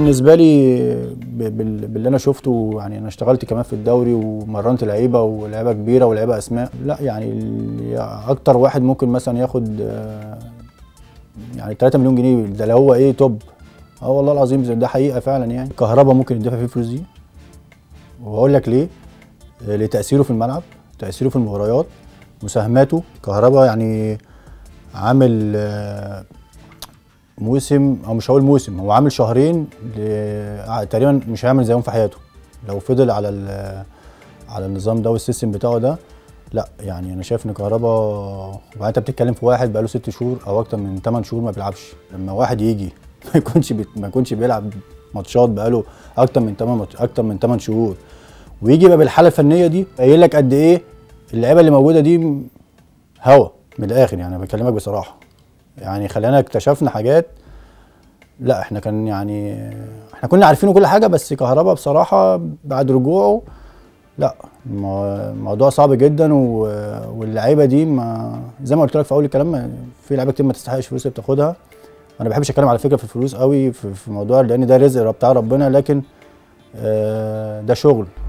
بالنسبه لي ب- بال- باللي انا شفته يعني انا اشتغلت كمان في الدوري ومرنت لعيبه ولعيبه كبيره ولعيبه اسماء لا يعني ال- اكتر واحد ممكن مثلا ياخد آه، يعني 3 مليون جنيه ده لو هو ايه توب اه والله العظيم ده حقيقه فعلا يعني كهربا ممكن يدفع فيه الفلوس دي وهقول لك ليه آه، لتاثيره في الملعب تاثيره في المباريات مساهماته كهربا يعني عامل آه، موسم او مش هقول موسم هو عامل شهرين ل- تقريبا مش هيعمل زيهم في حياته لو فضل على ال- على النظام ده والسيستم بتاعه ده لا يعني انا شايف ان كهربا وبعدين انت بتتكلم في واحد بقاله ست شهور او اكتر من 8 شهور ما بيلعبش لما واحد يجي ما يكونش بيت ما يكونش بيلعب ماتشات بقاله اكتر من 8 ماتش اكتر من 8 شهور ويجي بقى بالحاله الفنيه دي قايل لك قد ايه اللعيبه اللي موجوده دي هوا من الاخر يعني انا بكلمك بصراحه يعني خلينا اكتشفنا حاجات لا احنا كان يعني احنا كنا عارفينه كل حاجه بس كهربا بصراحه بعد رجوعه لا المو- الموضوع صعب جدا و- واللعيبه دي ما زي ما قلت لك في اول الكلام ما- في لعيبه كتير ما تستحقش الفلوس اللي بتاخدها انا ما بحبش اتكلم على فكره في الفلوس قوي في, في موضوع لان ده رزق بتاع ربنا لكن آه، ده شغل